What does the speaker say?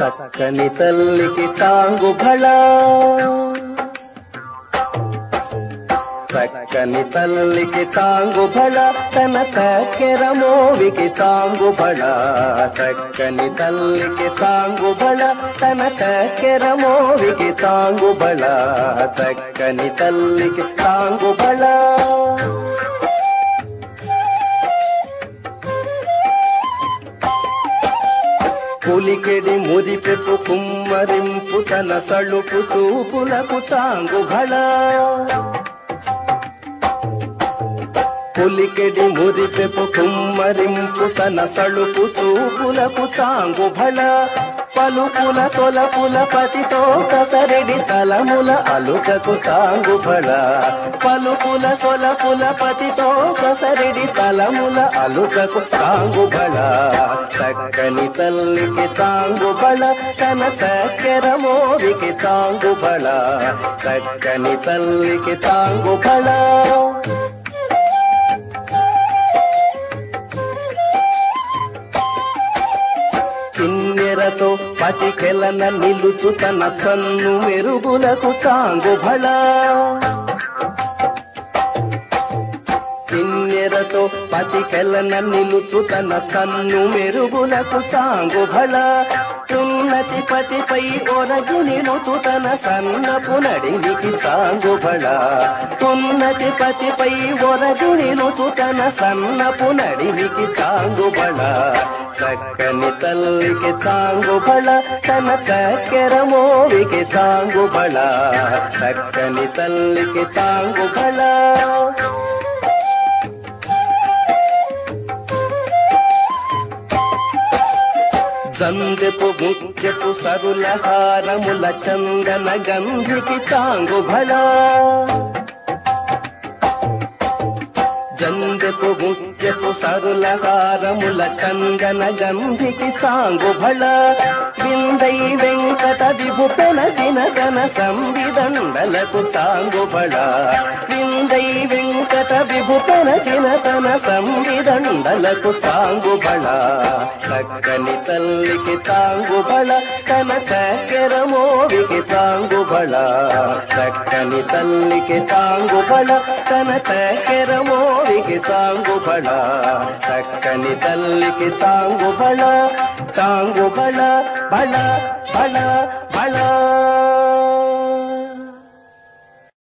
చక్కని తల్లికి చాంగు భళ చక్కని తల్లికి చాంగు భళ తన చక్కెర మోవికి చాంగు భళ చక్కని తల్లికి చాంగు భళ తన చక్కెర మోవికి చాంగు భళ చక్కని తల్లికి చాంగు భళ పులికెడి మురిపెప్పు కుమ్మరింపు తన సళుపు చూపులకు చాంగు భళ పులికెడి మురిపెప్పు కుమ్మరింపు తన సళుపు చూపులకు చాంగు భళ పలుకుల సొలపుల పతితో కసరెడి చలముల అలుకకు చాంగు భళ పలుకుల సొలపుల పతితో కసరెడి చలముల అలుకకు చాంగు భళ చక్కని తల్లికి చాంగు బళ తన చక్కెర మోవికి చాంగు బళ చక్కని తల్లికి చాంగు బళ కిన్నెరతో పతికెలన నిలుచు తన చన్ను మెరుగులకు చాంగు భళ కిన్నెరతో పతికెలన నిలుచు తన చన్ను మెరుగులకు చాంగు భళ ఉన్నతి పతిపై ఒరగి నిలుచు తన సన్నపు నడినికి చాంగు భళ ఉన్నతి పతిపై ఒరగి నిలుచు తన సన్నపు నడినికి చాంగు భళ చక్కని తల్లికి చాంగు భళ తన చక్కెర మోవికి చాంగు భళ చక్కని తల్లికి చాంగు భళ జందెపు ముత్యపు సరుల హారముల చందన గంధికి చాంగు భళ జందెపు ముత్యపు సరుల హారముల చందన గంధికి చాంగు భళ విందై వెంకట విభుపెన చినకన సంవిదండలకు చాంగు భళ విందై వెంకట విభుపెన చినకన సంవిదండలకు చాంగు భళ చక్కని తల్లికి చాంగు భళ తన చక్కెర మోవికి చాంగు భళ చక్కని తల్లికి చాంగు భళ తన చక్కెర మోవికి చాంగు భళ చక్కని తల్లికి చాంగు భళ చాంగు భళ భళ భళ భళ